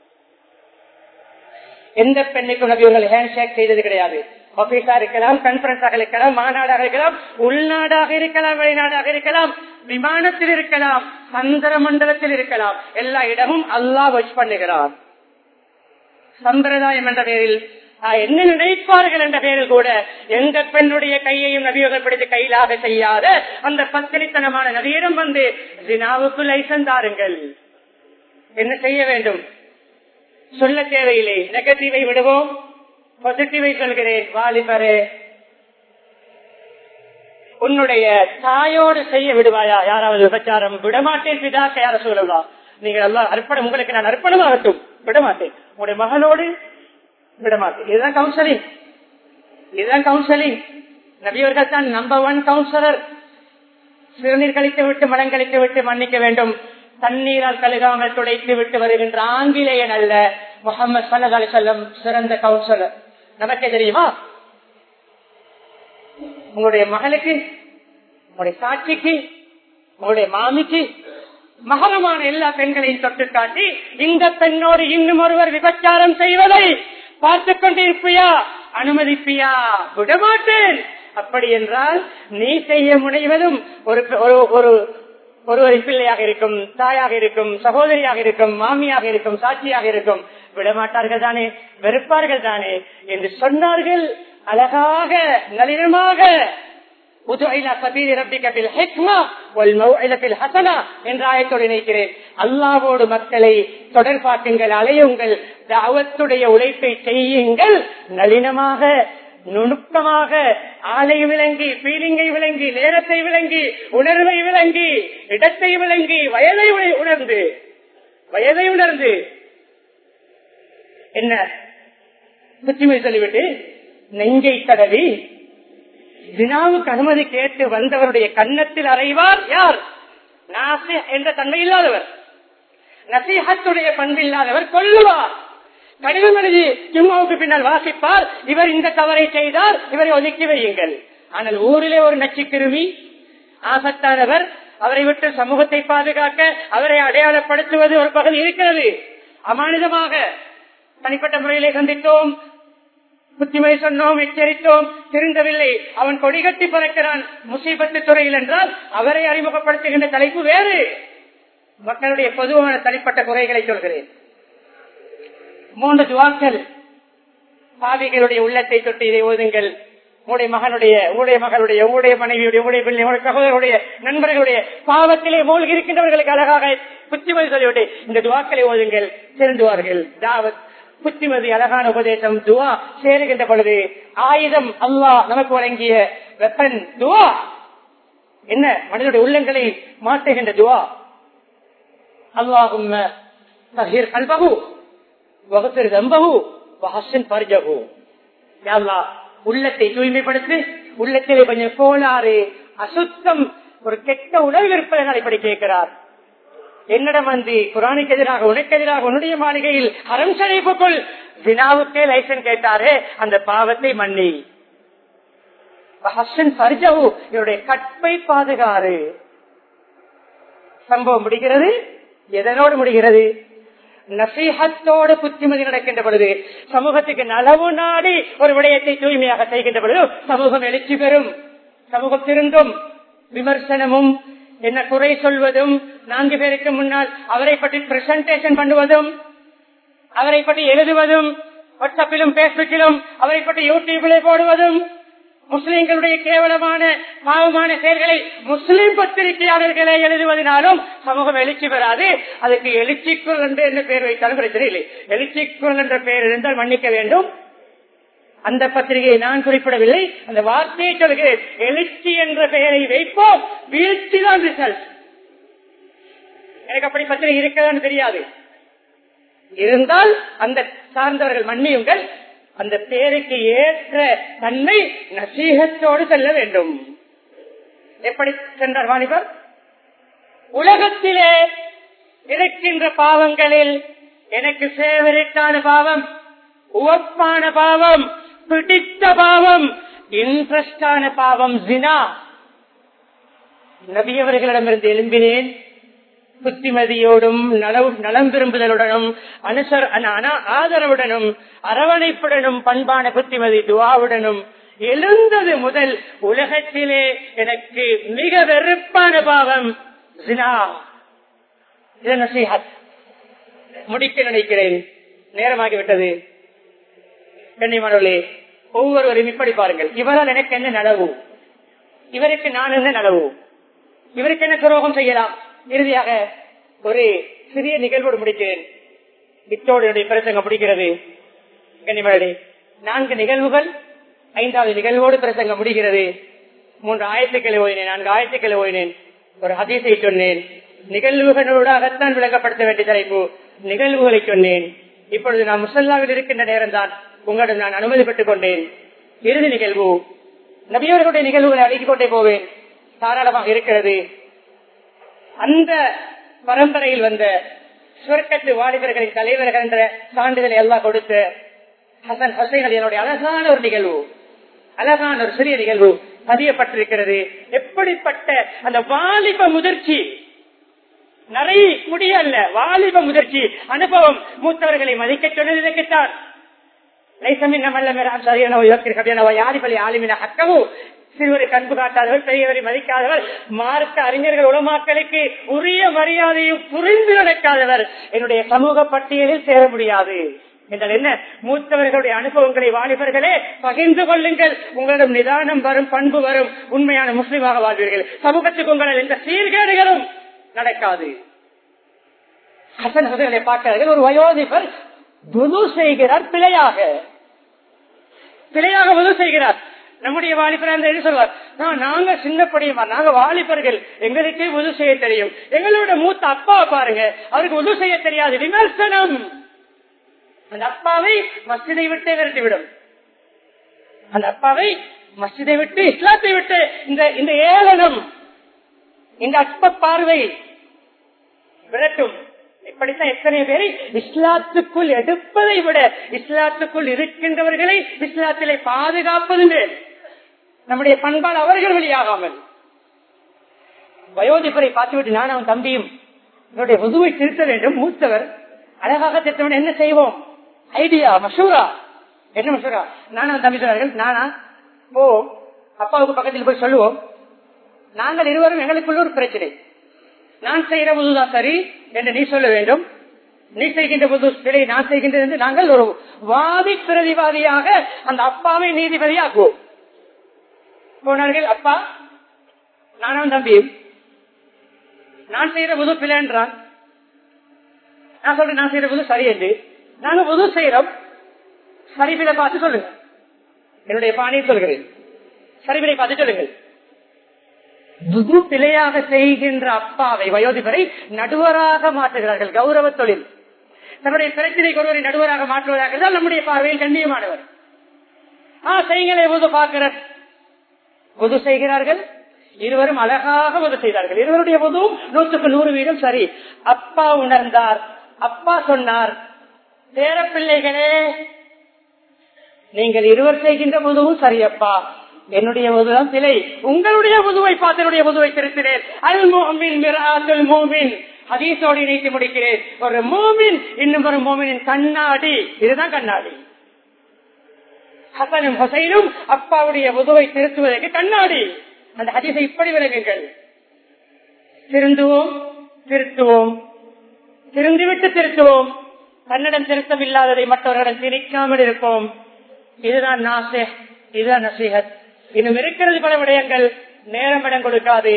எந்த பெண்ணுக்கும் நபியவர்கள் ஹேண்ட் ஷேக் செய்தது கிடையாது ஆபீஸா இருக்கலாம் கான்பரன்ஸாக இருக்கலாம் மாநாடாக இருக்கலாம் உள்நாடாக இருக்கலாம் வெளிநாடாக இருக்கலாம் விமானத்தில் இருக்கலாம் சந்திர மண்டலத்தில் இருக்கலாம் எல்லா இடமும் அல்லா வச் பண்ணுகிறான் சம்பிரதாயம் என்ற பெயரில் என்ன நினைப்பார்கள் என்ற பெயரில் கூட எந்த பெண்ணுடைய கையையும் நபியர்கள் பிடித்து கையிலாக செய்யாத அந்த பத்திரித்தனமான நதியிடம் வந்து ஜினாவுக்கு லைசன்ஸ் தாருங்கள் என்ன செய்ய வேண்டும் சொல்ல தேவையில்லை நெகட்டிவை விடுவோம் பாசிட்டிவை சொல்கிறேன் வாலிபரே உன்னுடைய தாயோடு செய்ய விடுவாயா யாராவது விபச்சாரம் விடமாட்டேன் பிதாக்க யார சொல்லலாம் நீங்கள் எல்லாம் அர்ப்பணம் உங்களுக்கு நான் அர்ப்பணமாகட்டும் விடமாட்டேன் உங்களுடைய மகனோடு விடமாட்டேன் இதுதான் கவுன்சிலிங் இதுதான் கவுன்சிலிங் நபியவர்கள் தான் நம்பர் ஒன் கவுன்சிலர் சிறுநீர் கழித்து விட்டு மலம் கழித்து விட்டு மன்னிக்க வேண்டும் தண்ணீரால் கழுகாமல் துடைத்து விட்டு வருகின்ற ஆங்கிலேயன் அல்ல முகமது சல்லா அலி சொல்லம் சிறந்த கவுன்சிலர் நமக்கே தெரியுமா உங்களுடைய மகளுக்கு உங்களுடைய சாட்சிக்கு உங்களுடைய மாமிக்கு மகரமான எல்லா பெண்களையும் தொட்டு காட்டி இந்த பெண்ணோடு இன்னும் ஒருவர் விபச்சாரம் செய்வதை பார்த்து கொண்டிருப்பியா அனுமதிப்பியா விடமாட்டேன் அப்படி என்றால் நீ செய்ய முனைவதும் ஒரு ஒரு ஒருவரின் பிள்ளையாக இருக்கும் தாயாக இருக்கும் சகோதரியாக இருக்கும் மாமியாக இருக்கும் சாட்சியாக இருக்கும் விடமாட்டார்கள் தானே வெறுப்பார்கள் தானே என்று சொன்னார்கள் அழகாக நளினமாக என்ற ஆயத்தோடு நினைக்கிறேன் அல்லாவோடு மக்களை தொடர்பாக்குங்கள் அலையுங்கள் தாவத்துடைய உழைப்பை செய்யுங்கள் நளினமாக நுணுக்கமாக ஆலை விளங்கி பீலிங்கை விளங்கி நேரத்தை விளங்கி உணர்வை விளங்கி இடத்தை விளங்கி வயதை உணர்ந்து வயதை உணர்ந்து என்ன புத்திமை சொல்லிவிட்டு நெஞ்சை தடவி வினாவுக்கு அனுமதி கேட்டு வந்தவருடைய கன்னத்தில் அறைவார் யார் நாசி என்ற தன்மை இல்லாதவர் நசீகத்துடைய பண்பு இல்லாதவர் கொல்லுவார் கடிதம் எழுதி ஜும்மாவுக்கு பின்னால் வாசிப்பார் இவர் இந்த தவறை செய்தார் இவரை ஒதுக்கி வையுங்கள் ஆனால் ஊரிலே ஒரு நச்சுக்கிருமி ஆபத்தானவர் அவரை விட்டு சமூகத்தை பாதுகாக்க அவரை அடையாளப்படுத்துவது ஒரு பகுதி இருக்கிறது அமானிதமாக தனிப்பட்ட முறையிலே சந்தித்தோம் புத்திமை சொன்னோம் எச்சரித்தோம் திருந்தவில்லை அவன் கொடிகட்டி பறக்கிறான் முசீபத்து துறையில் என்றால் அவரை அறிமுகப்படுத்துகின்ற தலைப்பு வேறு மக்களுடைய பொதுவான தனிப்பட்ட குறைகளை சொல்கிறேன் மூன்று துவாக்கள் பாவிகளுடைய உள்ளத்தை தொட்டு இதை ஓதுங்கள் உங்களுடைய மகனுடைய உங்களுடைய மகளுடைய உங்களுடைய மனைவியுடைய உங்களுடைய பிள்ளை உங்களுடைய சகோதரருடைய நண்பர்களுடைய பாவத்திலே மூழ்கி இருக்கின்றவர்களுக்கு அழகாக புத்திமதி சொல்லிவிட்டு இந்த துவாக்களை ஓதுங்கள் திருந்துவார்கள் தாவத் புத்திமதி அழகான உபதேசம் துவா சேருகின்ற பொழுது ஆயுதம் அல்லாஹ் நமக்கு வழங்கிய வெப்பன் துவா என்ன மனிதனுடைய உள்ளங்களை மாற்றுகின்ற துவா அல்லாஹும் கல்பகு வகுத்திரு தம்பகு வஹசன் பர்ஜகு உள்ளத்தை தூய்மைப்படுத்தி உள்ளத்திலே கொஞ்சம் கோளாறு அசுத்தம் ஒரு கெட்ட உணவு இருப்பதை இப்படி கேட்கிறார் என்னிடம் வந்து குரானுக்கு எதிராக உனக்கு எதிராக உன்னுடைய மாளிகையில் ஹரம் ஷரீஃபுக்குள் வினாவுக்கே லைசன்ஸ் கேட்டாரே அந்த பாவத்தை மன்னி ஹசன் பர்ஜகு இவருடைய கற்பை பாதுகாறு சம்பவம் முடிகிறது எதனோடு முடிகிறது நசீகத்தோடு புத்திமதி நடக்கின்ற பொழுது சமூகத்துக்கு நலவு நாடி ஒரு விடயத்தை தூய்மையாக செய்கின்ற பொழுது சமூகம் எழுச்சி பெறும் சமூகம் திருந்தும் விமர்சனமும் என்ன குறை சொல்வதும் நான்கு பேருக்கு முன்னால் அவரை பற்றி பிரசன்டேஷன் பண்ணுவதும் அவரை பற்றி எழுதுவதும் வாட்ஸ்அப்பிலும் பேஸ்புக்கிலும் அவரை பற்றி யூடியூபிலே போடுவதும் முஸ்லிம்களுடைய கேவலமான பாவமான செயல்களை முஸ்லிம் பத்திரிகையாளர்களே எழுதுவதனாலும் சமூகம் எழுச்சி பெறாது அதுக்கு எழுச்சி குரல் என்று என்ன பெயர் வைத்தாலும் பிரச்சனை இல்லை எழுச்சி குரல் என்ற பெயர் இருந்தால் மன்னிக்க வேண்டும் அந்த பத்திரிகையை நான் குறிப்பிடவில்லை அந்த வார்த்தையை சொல்கிறேன் எழுச்சி என்ற பெயரை வைப்போம் வீழ்ச்சி தான் ரிசல்ட் எனக்கு அப்படி பத்திரிகை இருக்கதான்னு தெரியாது இருந்தால் அந்த சார்ந்தவர்கள் மன்னியுங்கள் அந்த பேருக்கு ஏற்ற தன்மை நசீகத்தோடு செல்ல வேண்டும் எப்படி சென்றார் வாணிபர் உலகத்திலே இருக்கின்ற பாவங்களில் எனக்கு சேவரிட்டான பாவம் உவப்பான பாவம் பிடித்த பாவம் இன்ட்ரெஸ்டான பாவம் ஜினா நபியவர்களிடமிருந்து எழும்பினேன் புத்திமதியோடும் நலம் விரும்புதலுடனும் அனுசர் ஆதரவுடனும் அரவணைப்புடனும் பண்பான புத்திமதி துவாவுடனும் எழுந்தது முதல் உலகத்திலே எனக்கு மிக வெறுப்பான பாவம் முடிக்க நினைக்கிறேன் நேரமாகிவிட்டது கண்ணியமானவர்களே ஒவ்வொருவரும் இப்படி பாருங்கள் இவரால் எனக்கு என்ன நலவு இவருக்கு நான் என்ன நலவு இவருக்கு என்ன துரோகம் செய்யலாம் இறுதியாக ஒரு சிறிய நிகழ்வோடு முடிக்கிறேன் இத்தோடு என்னுடைய பிரசங்கம் முடிக்கிறது கண்ணிமழே நான்கு நிகழ்வுகள் ஐந்தாவது நிகழ்வோடு பிரசங்கம் முடிகிறது மூன்று ஆயத்துக்களை ஓயினேன் நான்கு ஆயத்துக்களை ஓயினேன் ஒரு ஹதீஸை சொன்னேன் நிகழ்வுகளோடாகத்தான் விளங்கப்படுத்த வேண்டிய தலைப்பு நிகழ்வுகளை சொன்னேன் இப்பொழுது நான் முசல்லாவில் இருக்கின்ற நேரம் தான் உங்களிடம் நான் அனுமதி பெற்றுக் கொண்டேன் இறுதி நிகழ்வு நபியவர்களுடைய நிகழ்வுகளை அழைத்துக் கொண்டே போவேன் தாராளமாக இருக்கிறது அந்த பரம்பரையில் வந்த சுவர்க்கத்து வாலிபர்களின் தலைவர்கள் என்ற சான்றிதழை எல்லாம் கொடுத்த ஹசன் ஹசைன் என்னுடைய அழகான ஒரு நிகழ்வு அழகான ஒரு சிறிய நிகழ்வு பதியப்பட்டிருக்கிறது எப்படிப்பட்ட அந்த வாலிப முதிர்ச்சி நிறைய முடியல்ல வாலிப முதிர்ச்சி அனுபவம் மூத்தவர்களை மதிக்க சொன்னது இதற்குத்தான் சிறுவரை கண்பு காட்டாதவர் பெரியவரை மதிக்காதவர் மார்க்க அறிஞர்கள் உலமாக்களுக்கு உரிய மரியாதையும் புரிந்து நடக்காதவர் என்னுடைய சமூக பட்டியலில் சேர முடியாது என்றால் என்ன மூத்தவர்களுடைய அனுபவங்களை வாலிபர்களே பகிர்ந்து கொள்ளுங்கள் உங்களிடம் நிதானம் வரும் பண்பு வரும் உண்மையான முஸ்லிமாக வாழ்வீர்கள் சமூகத்துக்கு உங்களில் எந்த சீர்கேடுகளும் நடக்காது ஹசன் ஹசனை பார்க்கிறார்கள் ஒரு வயோதிபர் துது செய்கிறார் பிழையாக பிழையாக உதவு செய்கிறார் நம்முடைய வாலிபர் அந்த என்ன சொல்வார் "நான், நாங்க சின்ன படியுமா நாங்க வாலிபர்கள் எங்களுக்கே உதவு செய்ய தெரியும் எங்களோட மூத்த அப்பா பாருங்க அவருக்கு உதவு செய்ய தெரியாது விமர்சனம் அந்த அப்பாவை மஸ்ஜிதை விட்டு விரட்டிவிடும் அந்த அப்பாவை மஸ்ஜிதை விட்டு இஸ்லாத்தை விட்டு இந்த இந்த ஏளனம் இந்த அற்ப பார்வை விரட்டும் இப்படித்தான் எத்தனை பேரை இஸ்லாத்துக்குள் எடுப்பதை விட இஸ்லாத்துக்குள் இருக்கின்றவர்களை இஸ்லாத்திலே பாதுகாப்பது நம்முடைய பண்பால் அவர்கள் வெளியாகாமல் வயோதிபரை பார்த்துவிட்டு நான் அவன் தம்பியும் என்னுடைய உதுவை திருத்த வேண்டும் மூத்தவர் அழகாக திருத்த வேண்டும் என்ன செய்வோம் ஐடியா மசூரா என்ன மசூரா நானும் தம்பி சொன்னார்கள் நானா ஓ அப்பாவுக்கு பக்கத்தில் போய் சொல்லுவோம் நாங்கள் இருவரும் எங்களுக்குள்ள ஒரு பிரச்சனை நான் செய்கிற புதுதான் சரி என்று நீ சொல்ல வேண்டும் நீ செய்கின்ற புது பிழை நான் செய்கின்றது என்று நாங்கள் ஒரு வாதி பிரதிவாதியாக அந்த அப்பாவை நீதிபதியாக்குவோம் போனார்கள் அப்பா நானும் தம்பியும் நான் செய்யற புது பிழை என்றான் நான் சொல்றேன் நான் செய்யற புது சரி என்று நாங்க புது செய்யறோம் சரிபிலை பார்த்து சொல்லுங்க என்னுடைய பாணியை சொல்கிறேன் சரிபிலை பார்த்து சொல்லுங்கள் புது பிழையாக செய்கின்ற அப்பாவை வயோதிபரை நடுவராக மாற்றுகிறார்கள் கௌரவ தொழில் தன்னுடைய பிரச்சனைக்கு ஒருவரை நடுவராக மாற்றுவதாக இருந்தால் நம்முடைய பார்வையில் கண்ணியமானவர் ஆ செய்களை புது பார்க்கிற புது செய்கிறார்கள் இருவரும் அழகாக புது செய்தார்கள் இருவருடைய புதுவும் நூற்றுக்கு நூறு வீதம் சரி அப்பா உணர்ந்தார் அப்பா சொன்னார் பேர பிள்ளைகளே நீங்கள் இருவர் செய்கின்ற புதுவும் சரியப்பா என்னுடைய உதவம் பிழை உங்களுடைய உதுவை பார்த்து என்னுடைய உதுவை திருத்தினேன் அல் மோமின் மிராசுல் மோமின் ஹதீஸோடு இணைத்து முடிக்கிறேன் ஒரு மோமின் இன்னும் ஒரு மோமினின் கண்ணாடி இதுதான் கண்ணாடி ஹசனும் ஹசைனும் அப்பாவுடைய உதவை திருத்துவதற்கு கண்ணாடி அந்த ஹதீஸை இப்படி விளங்குங்கள் திருந்துவோம் திருத்துவோம் திருந்திவிட்டு திருத்துவோம் தன்னிடம் திருத்தம் இல்லாததை மற்றவர்களிடம் திணிக்காமல் இருப்போம் இதுதான் நாசே இதுதான் நசீகத் இன்னும் இருக்கிறது பல விடயங்கள் நேரம் இடம் கொடுக்காது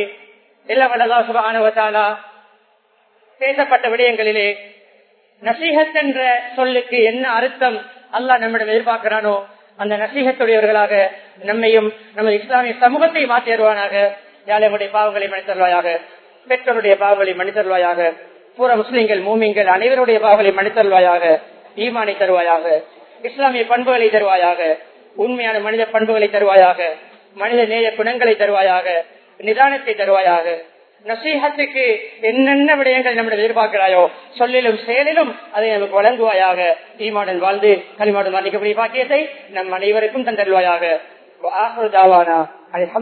இல்லவல்லா பேசப்பட்ட விடயங்களிலே நசீகத் என்ற சொல்லுக்கு என்ன அர்த்தம் அல்லாஹ் நம்மிடம் எதிர்பார்க்கிறானோ அந்த நசீகத்துடையவர்களாக நம்மையும் நமது இஸ்லாமிய சமூகத்தை மாற்றி தருவானாக யாழையுடைய பாவங்களை மன்னித்தருவாயாக பெற்றோருடைய பாவங்களை மன்னித்தருவாயாக பூர முஸ்லிம்கள் மூமிங்கள் அனைவருடைய பாவங்களை மன்னித்தருவாயாக ஈமானை தருவாயாக இஸ்லாமிய பண்புகளை தருவாயாக உண்மையான மனித பண்புகளை தருவாயாக மனித நேய குணங்களை தருவாயாக நிதானத்தை தருவாயாக நசீகத்துக்கு என்னென்ன விடயங்கள் நம்மிடம் எதிர்பார்க்கிறாயோ சொல்லிலும் செயலிலும் அதை நமக்கு வழங்குவாயாக ஈமாடன் வாழ்ந்து களிமாடன் மன்னிக்கக்கூடிய பாக்கியத்தை நம் அனைவருக்கும் தந்தருவாயாக